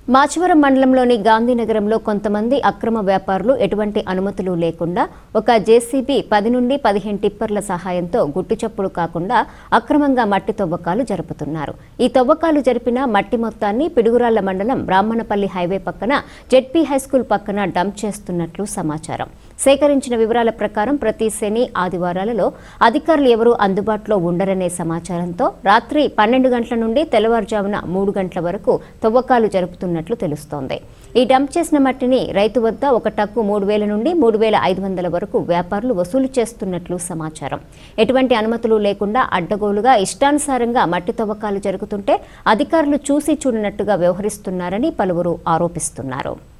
మాచవరం మండలంలోని గాంధీనగరంలో కొంతమంది అక్రమ వ్యాపారులు ఎటువంటి అనుమతులు లేకుండా ఒక జేసీబీ పది నుండి పదిహేను టిప్పర్ల సహాయంతో గుట్టు చప్పుడు కాకుండా అక్రమంగా మట్టి తవ్వకాలు జరుపుతున్నారు ఈ తవ్వకాలు జరిపిన మట్టి మొత్తాన్ని పిడుగురాళ్ల మండలం బ్రాహ్మణపల్లి హైవే పక్కన జెడ్పీ హైస్కూల్ పక్కన డంప్ చేస్తున్నట్లు సమాచారం సేకరించిన వివరాల ప్రకారం ప్రతి శని ఆదివారాలలో అధికారులు ఎవరూ అందుబాటులో ఉండరనే సమాచారంతో రాత్రి పన్నెండు గంటల నుండి తెల్లవారుజామున మూడు గంటల వరకు తవ్వకాలు జరుపుతున్నట్లు తెలుస్తోంది ఈ డంప్ చేసిన మట్టిని రైతు వద్ద ఒక టక్కు మూడు వేల నుండి మూడు వేల ఐదు వందల వరకు వ్యాపారులు వసూలు చేస్తున్నట్లు సమాచారం ఎటువంటి అనుమతులు లేకుండా అడ్డగోలుగా ఇష్టానుసారంగా మట్టి తవ్వకాలు జరుగుతుంటే అధికారులు చూసి చూడనట్టుగా వ్యవహరిస్తున్నారని పలువురు ఆరోపిస్తున్నారు